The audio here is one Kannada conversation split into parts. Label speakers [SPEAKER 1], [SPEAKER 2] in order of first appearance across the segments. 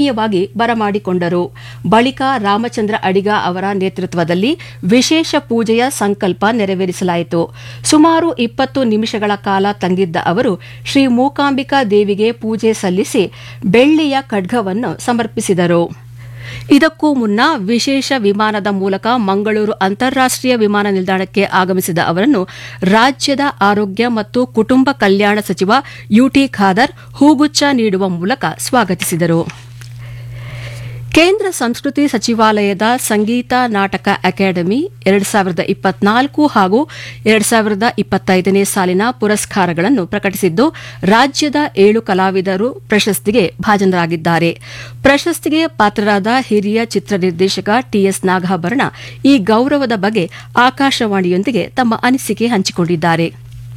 [SPEAKER 1] ಆತ್ಮೀಯವಾಗಿ ಬರಮಾಡಿಕೊಂಡರು ಬಳಿಕ ರಾಮಚಂದ್ರ ಅಡಿಗ ಅವರ ನೇತೃತ್ವದಲ್ಲಿ ವಿಶೇಷ ಪೂಜೆಯ ಸಂಕಲ್ಪ ನೆರವೇರಿಸಲಾಯಿತು ಸುಮಾರು ಇಪ್ಪತ್ತು ನಿಮಿಷಗಳ ಕಾಲ ತಂಗಿದ್ದ ಅವರು ಶ್ರೀ ಮೂಕಾಂಬಿಕಾ ದೇವಿಗೆ ಪೂಜೆ ಸಲ್ಲಿಸಿ ಬೆಳ್ಳಿಯ ಖಡ್ಗವನ್ನು ಸಮರ್ಪಿಸಿದರು ಇದಕ್ಕೂ ಮುನ್ನ ವಿಶೇಷ ವಿಮಾನದ ಮೂಲಕ ಮಂಗಳೂರು ಅಂತಾರಾಷ್ಟೀಯ ವಿಮಾನ ನಿಲ್ದಾಣಕ್ಕೆ ಆಗಮಿಸಿದ ಅವರನ್ನು ರಾಜ್ಯದ ಆರೋಗ್ಯ ಮತ್ತು ಕುಟುಂಬ ಕಲ್ಯಾಣ ಸಚಿವ ಯುಟಿ ಖಾದರ್ ಹೂಗುಚ್ಛ ನೀಡುವ ಮೂಲಕ ಸ್ವಾಗತಿಸಿದರು ಕೇಂದ್ರ ಸಂಸ್ಕೃತಿ ಸಚಿವಾಲಯದ ಸಂಗೀತ ನಾಟಕ ಅಕಾಡೆಮಿ ಎರಡು ಸಾವಿರದ ಇಪ್ಪತ್ನಾಲ್ಕು ಹಾಗೂ ಎರಡು ಸಾವಿರದ ಇಪ್ಪತ್ತೈದನೇ ಸಾಲಿನ ಪುರಸ್ಕಾರಗಳನ್ನು ಪ್ರಕಟಿಸಿದ್ದು ರಾಜ್ಯದ ಏಳು ಕಲಾವಿದರು ಪ್ರಶಸ್ತಿಗೆ ಭಾಜನರಾಗಿದ್ದಾರೆ ಪ್ರಶಸ್ತಿಗೆ ಪಾತ್ರರಾದ ಹಿರಿಯ ಚಿತ್ರ ನಿರ್ದೇಶಕ ಟಿಎಸ್ ನಾಗಾಭರಣ ಈ ಗೌರವದ ಬಗ್ಗೆ ಆಕಾಶವಾಣಿಯೊಂದಿಗೆ ತಮ್ಮ ಅನಿಸಿಕೆ ಹಂಚಿಕೊಂಡಿದ್ದಾರೆ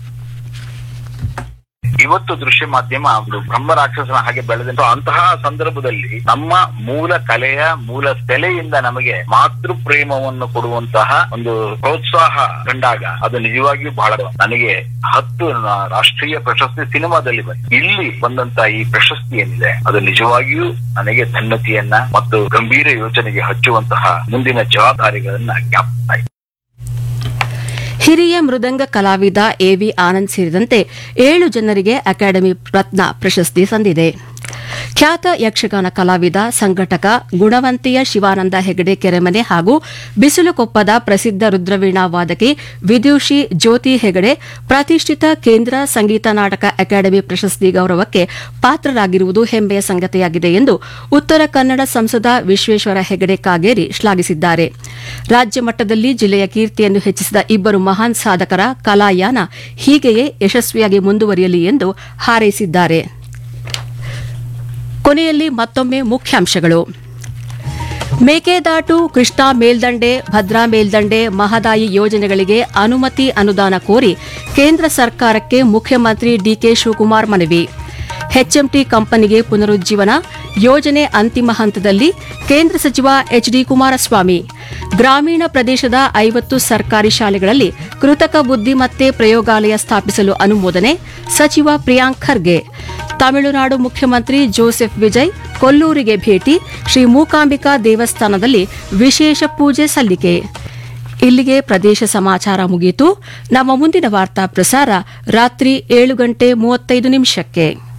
[SPEAKER 2] ಇವತ್ತು ದೃಶ್ಯ ಮಾಧ್ಯಮ ಒಂದು ಬ್ರಹ್ಮ ರಾಕ್ಷಸನ ಹಾಗೆ ಬೆಳೆದಂತ ಅಂತಹ ಸಂದರ್ಭದಲ್ಲಿ ನಮ್ಮ ಮೂಲ ಕಲೆಯ ಮೂಲ ಸೆಲೆಯಿಂದ ನಮಗೆ ಮಾತೃ ಪ್ರೇಮವನ್ನು ಕೊಡುವಂತಹ ಒಂದು ಪ್ರೋತ್ಸಾಹ ಕಂಡಾಗ ಅದು ನಿಜವಾಗಿಯೂ ಬಹಳ ನನಗೆ ಹತ್ತು ನ- ರಾಷ್ಟ್ರೀಯ ಪ್ರಶಸ್ತಿ ಸಿನಿಮಾದಲ್ಲಿ ಬಂತು ಇಲ್ಲಿ ಬಂದಂತ ಈ ಪ್ರಶಸ್ತಿ ಏನಿದೆ ಅದು ನಿಜವಾಗಿಯೂ ನನಗೆ ಧನ್ಯತೆಯನ್ನ ಮತ್ತು ಗಂಭೀರ ಯೋಚನೆಗೆ ಹಚ್ಚುವಂತಹ ಮುಂದಿನ ಜವಾಬ್ದಾರಿಗಳನ್ನ ಜ್ಞಾಪಿಸ್ತಾ ಇದೆ
[SPEAKER 1] ಹಿರಿಯ ಮೃದಂಗ ಕಲಾವಿದ ಎವಿ ಆನಂದ್ ಸೇರಿದಂತೆ ಏಳು ಜನರಿಗೆ ಅಕಾಡೆಮಿ ರತ್ನ ಪ್ರಶಸ್ತಿ ಸಂದಿದೆ ಖ್ಯಾತ ಯಕ್ಷಗಾನ ಕಲಾವಿದ ಸಂಘಟಕ ಗುಣವಂತಿಯ ಶಿವಾನಂದ ಹೆಗಡೆ ಕೆರೆಮನೆ ಹಾಗೂ ಬಿಸಿಲುಕೊಪ್ಪದ ಪ್ರಸಿದ್ಧ ರುದ್ರವೀಣಾ ವಾದಕಿ ವಿದ್ಯುಷಿ ಜ್ಯೋತಿ ಹೆಗಡೆ ಪ್ರತಿಷ್ಠಿತ ಕೇಂದ್ರ ಸಂಗೀತ ನಾಟಕ ಅಕಾಡೆಮಿ ಪ್ರಶಸ್ತಿ ಗೌರವಕ್ಕೆ ಪಾತ್ರರಾಗಿರುವುದು ಹೆಮ್ಮೆಯ ಸಂಗತಿಯಾಗಿದೆ ಎಂದು ಉತ್ತರ ಕನ್ನಡ ಸಂಸದ ವಿಶ್ವೇಶ್ವರ ಹೆಗಡೆ ಕಾಗೇರಿ ಶ್ಲಾಘಿಸಿದ್ದಾರೆ ರಾಜ್ಯ ಮಟ್ಟದಲ್ಲಿ ಜಿಲ್ಲೆಯ ಕೀರ್ತಿಯನ್ನು ಹೆಚ್ಚಿಸಿದ ಇಬ್ಬರು ಮಹಾನ್ ಸಾಧಕರ ಕಲಾಯಾನ ಹೀಗೆಯೇ ಯಶಸ್ವಿಯಾಗಿ ಮುಂದುವರಿಯಲಿ ಎಂದು ಹಾರೈಸಿದ್ದಾರೆ ಕೊನೆಯಲ್ಲಿ ಮತ್ತೊಮ್ಮೆ ಮುಖ್ಯಾಂಶಗಳು ಮೇಕೆದಾಟು ಕೃಷ್ಣಾ ಮೇಲ್ದಂಡೆ ಭದ್ರಾ ಮೇಲ್ದಂಡೆ ಮಹದಾಯಿ ಯೋಜನೆಗಳಿಗೆ ಅನುಮತಿ ಅನುದಾನ ಕೋರಿ ಕೇಂದ್ರ ಸರ್ಕಾರಕ್ಕೆ ಮುಖ್ಯಮಂತ್ರಿ ಡಿಕೆ ಶಿವಕುಮಾರ್ ಮನವಿ ಎಚ್ಎಂಟಿ ಕಂಪನಿಗೆ ಪುನರುಜ್ಜೀವನ ಯೋಜನೆ ಅಂತಿಮ ಹಂತದಲ್ಲಿ ಕೇಂದ್ರ ಸಚಿವ ಎಚ್ಡಿ ಕುಮಾರಸ್ವಾಮಿ ಗ್ರಾಮೀಣ ಪ್ರದೇಶದ ಐವತ್ತು ಸರ್ಕಾರಿ ಶಾಲೆಗಳಲ್ಲಿ ಕೃತಕ ಬುದ್ದಿಮತ್ತೆ ಪ್ರಯೋಗಾಲಯ ಸ್ಥಾಪಿಸಲು ಅನುಮೋದನೆ ಸಚಿವ ಪ್ರಿಯಾಂಕ್ ಖರ್ಗೆ ತಮಿಳುನಾಡು ಮುಖ್ಯಮಂತ್ರಿ ಜೋಸೆಫ್ ವಿಜಯ್ ಕೊಲ್ಲೂರಿಗೆ ಭೇಟಿ ಶ್ರೀ ಮೂಕಾಂಬಿಕಾ ದೇವಸ್ಥಾನದಲ್ಲಿ ವಿಶೇಷ ಪೂಜೆ ಸಲ್ಲಿಕೆ ಇಲ್ಲಿಗೆ ಪ್ರದೇಶ ಸಮಾಚಾರ ಮುಗಿಯಿತು ನಮ್ಮ ಮುಂದಿನ ವಾರ್ತಾ ಪ್ರಸಾರ ರಾತ್ರಿ ಏಳು ಗಂಟೆ ಮೂವತ್ತೈದು ನಿಮಿಷಕ್ಕೆ